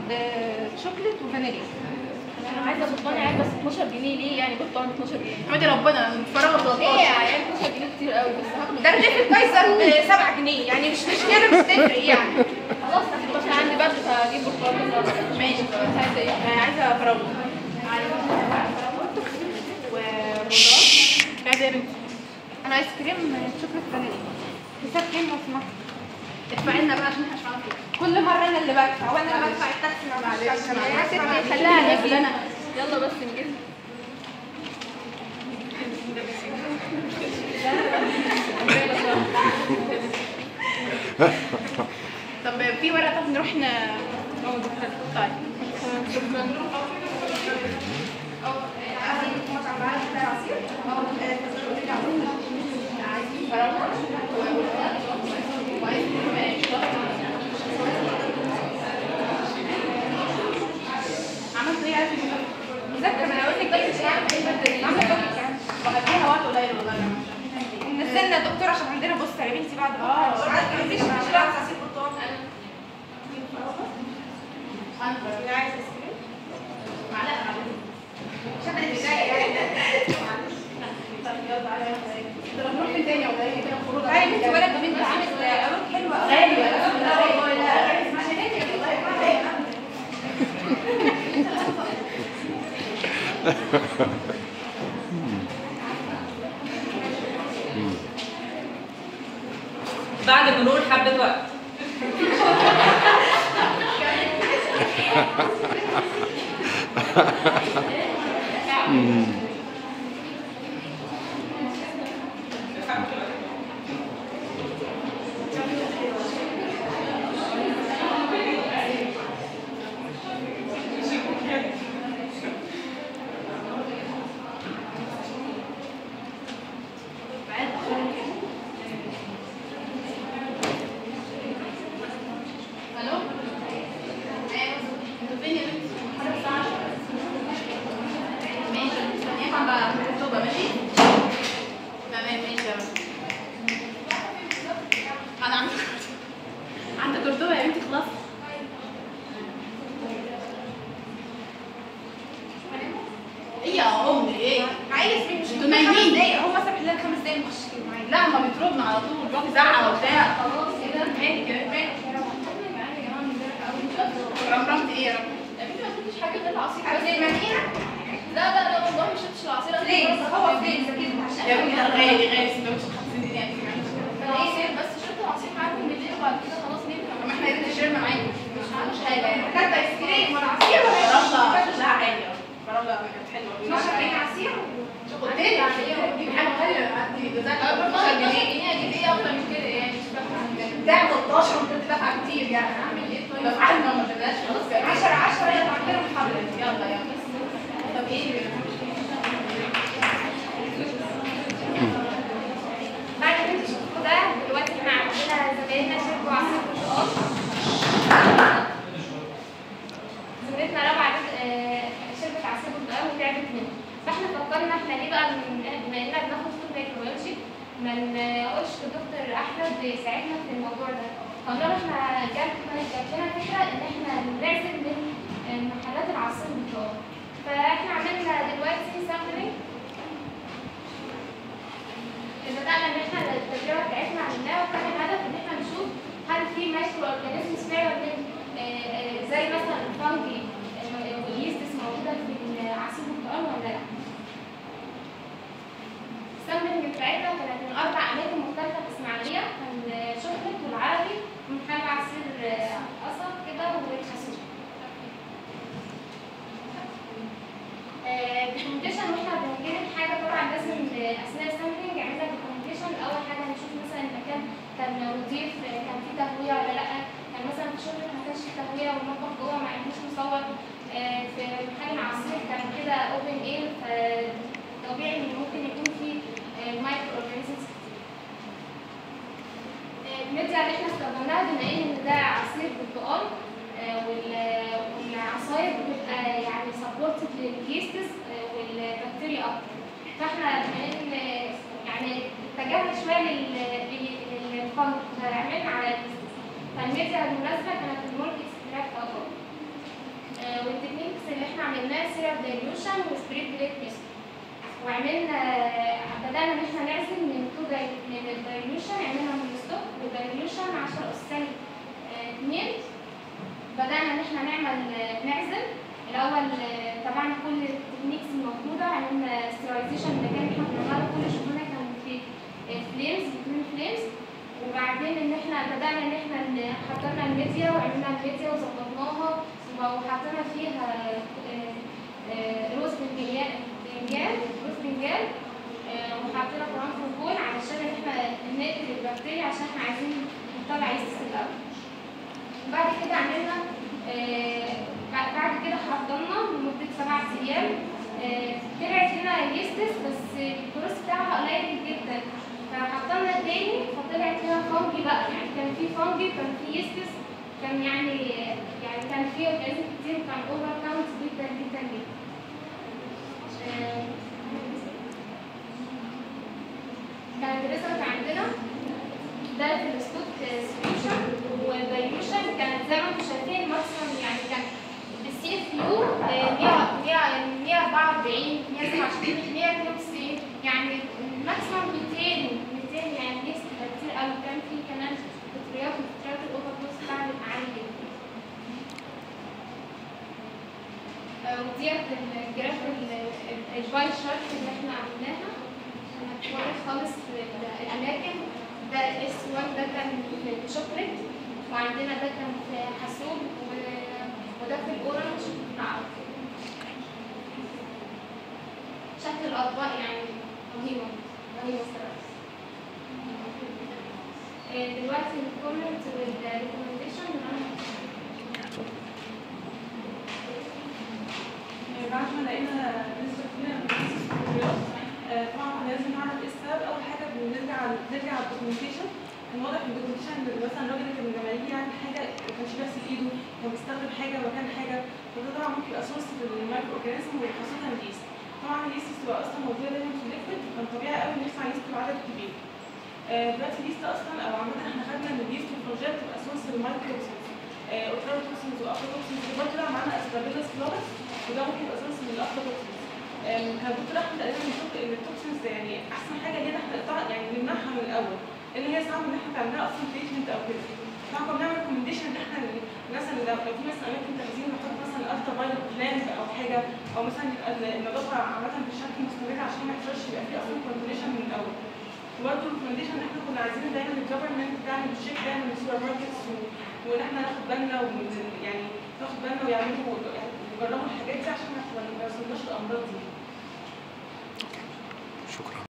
آه، شوكليت وفانيليا انا عايزه برتقال عيال بس 12 جنيه ليه يعني برتقال ب 12 جنيه حمدي ربنا متفرغه ايه يا 13 عيال 12 جنيه كتير قوي بس هاخد ده رغيف الكايزر ب 7 جنيه يعني مش مشكله مش تفرق يعني خلاص هاخد بس عندي برد فهجيب برتقال بس ماشي انت عايزه ايه؟ انا عايزه فراوله ورمضان عايزه يا بنتي انا ايس كريم شوكليت فانيليا حساب كام لو سمحت ادفعي لنا بقى عشان احنا مش معانا فلوس كل مره انا اللي بدفع وانا اللي بدفع التاكسي ما معلش بعرفش يا أنا. ستي خليها عليكي انا يلا بس نجيب طب في ورقه طب نروح ن طيب عملت ايه عارف مذاكره ما انا اقول لك بس مش هعمل اي بدل عامله توبيك يعني بقضيها وقت قليل والله نزلنا دكتور عشان عندنا بص يا بنتي بعد اه مفيش مشكله عصير برتقال انا عايزه ايس كريم معلقه معلقه عشان البدايه يعني طب يلا تعالى طب نروح فين تاني ولا ايه كده خروج تعالي انت ولد بنت عامل عروض حلوه قوي غالي لا والله لا غالي اسمعي مني والله بعد مرور حبة وقت الو فين يا بنتي؟ حضرتك الساعة 10 ماشي مستنياك عند الخطوبة ماشي؟ تمام ماشي يا رب أنا عند عند الخطوبة يا بنتي خلاص ايه يا امي ايه؟ عايز مين مش انتوا نايمين هو سابح لنا خمس دقايق نخش معايا لا ما بيطردنا على طول بيقعد يزعق وبتاع خلاص كده مالك يا مالك رمرمت ايه يا رب؟ يا بنتي ما تديش حاجه غير العصير عايزة ايه مانيها؟ لا لا لا والله مش شربتش العصير أنا ليه؟ بس هو عشان- فين؟ كده عشان يا بنتي ده غالي غالي سندوتش 50 جنيه انت انا ايه سير بس شربت العصير معاكم بالليل وبعد كده خلاص نمت طب ما احنا يا بنتي شربنا معاكم مش مش حاجه يعني كانت ايس كريم ولا عصير ولا فراولة شكلها عالي أوي. فراولة كانت حلوة 12 جنيه عصير قلت لك دي حاجة غالية عندي جزاك أنا الله برضه 12 12 جنيه جنيه اجيب ايه اكتر من كده يعني مش فاهمه ده 13 وكنت دافعة كتير يعني اعمل ايه طيب دفعنا وما خدناش خلاص بقى 10 10 يلا عندنا محاضرة يلا يلا طب ايه بعد ما انتوا شفتوا ده دلوقتي احنا عندنا زمايلنا شربوا عصير برتقال زميلتنا رابعه آه، شربت عصير برتقال وتعبت منه فاحنا فكرنا احنا ليه بقى من- بما اننا بناخد فود ميكروبيولوجي ما نقولش للدكتور احمد يساعدنا في الموضوع ده قلنا له احنا جات جات لنا فكره ان احنا نعزل من آه، محلات العصير برتقال فاحنا عملنا دلوقتي سامبلينج بدأنا إن إحنا التجربة بتاعتنا عملناها وكان الهدف إن إحنا نشوف هل في مايكرو أورجانيزمز فعلا من آه، آه، زي مثلا الفانجي آه، واليستس موجودة في عصير البرتقال ولا لأ. السامبلنج بتاعتنا كانت من أربع أماكن مختلفة في إسماعيلية كان آه، شهرة والعربي ومحل عصير آه، قصب كده والخازوق. دوكيومنتيشن واحنا بنجيب الحاجه طبعا لازم اثناء السامبلنج عملنا دوكيومنتيشن اول حاجه نشوف مثلا المكان كان نظيف كان فيه تهويه ولا لا كان مثلا في شغل ما كانش فيه تهويه والمطبخ جوه ما عندوش مصور آه، في محل العصير كان كده اوبن اير فطبيعي ان ممكن يكون فيه مايكرو اورجانيزمز الميديا اللي احنا استخدمناها بما ان ده عصير برتقال آه، وال- والعصاير بتبقى يعني سبورتد لليستس والبكتيريا اكتر فاحنا بما ان يعني اتجهنا شويه لل- لل- للفنج فعملنا على اليستس فالميديا المناسبه كانت المولك اكستراكت اكتر عملناه سيرب دايليوشن وسبريد بليت ميثود وعملنا بدأنا إن احنا نعزل من تو داي من الدايليوشن عملنا من الستوك والدايليوشن 10 أس سالب 2 بدأنا إن احنا نعمل نعزل الأول آه، طبعا كل التكنيكس الموجودة عملنا ستيرايزيشن اللي كان احنا بنعمله كل شغلنا كان في فليمز بتوين فليمز وبعدين ان احنا بدأنا ان احنا ن- حضرنا الميديا وعملنا الميديا وظبطناها وحطينا فيها آه، آه، روز بنجان بنجان روز بنجان آه، وحطينا كمان فوكول علشان ان احنا نقتل البكتيريا عشان احنا عايزين نطلع يسس الاول وبعد كده عملنا آه، بعد بعد كده حضرنا لمدة سبع أيام آه، طلعت لنا يستس بس الكروس بتاعها قليل جدا فحطينا تاني فطلعت لنا فانجي بقى يعني كان في فانجي كان في يستس كان يعني يعني كان في اورجانيزم كتير كان اوفر كاونت جدا جدا جدا آه، كانت الريزلت عندنا ده في الستوك سوليوشن والدايلوشن كانت زي ما انتم شايفين ماكسيمم يعني كان السي اف يو 144 127 192 يعني الماكسيمم 200 200 يعني نسبة كتير قوي كان في كمان فطريات وفطريات الاوفر دوز بتاعت عالي جدا آه، وديت الجراف ال- ال- الباي شارت اللي احنا عملناها كانت واضح خالص في ال- الاماكن ده اس 1 ده كان في الشوكليت وعندنا ده كان في حاسوب و- وده في الاورنج مع شكل الاطباق يعني رهيبه رهيبه الصراحه آه، دلوقتي الكومنت والريكومنديشن بعد ما لقينا نسبة كبيرة من الكيسز في الرياض آه، طبعا كنا لازم نعرف ايه السبب أول حاجة بنرجع نرجع على الدوكيومنتيشن كان واضح من الدوكيومنتيشن إن مثلا الراجل اللي كان لما يجي يعمل حاجة ما كانش بيغسل إيده كان بيستخدم حاجة مكان حاجة فده طبعا ممكن يبقى سورس في المايكرو أورجانيزم وخاصة اليست طبعا اليست بتبقى أصلا موجودة دايما في الليكويد فكان طبيعي قوي نرفع اليست بعدد كبير آه، دلوقتي اليست أصلا أو عامة احنا خدنا إن اليست والفلوجات بتبقى سورس للمايكرو اوتروتوكسينز واخروتوكسينز برضه طلع معانا اسبابيلس فلورس وده ممكن يبقى سورس من الاخروتوكسينز كان الدكتور احمد قال لنا بنشوف ان التوكسينز يعني احسن حاجه لينا احنا نقطع يعني نمنعها من الاول لان هي صعب ان احنا تعملها اصلا تريتمنت او كده طبعا كنا بنعمل ريكومنديشن ان احنا مثلا لو لو في مثلا اماكن تخزين نحط مثلا الالترا فايلوت بلانت او حاجه او مثلا يبقى النظافه عامه بشكل مستمر عشان ما يحصلش يبقى في اصلا كونتينيشن من الاول وبرضه الريكومنديشن ان احنا كنا عايزين دايما الجفرمنت تعمل تشيك دايما السوبر ماركتس و- وان احنا ناخد بالنا ومن يعني ناخد بالنا ويعملوا يعني يجربوا الحاجات دي عشان ما ما يوصلناش الامراض دي شكرا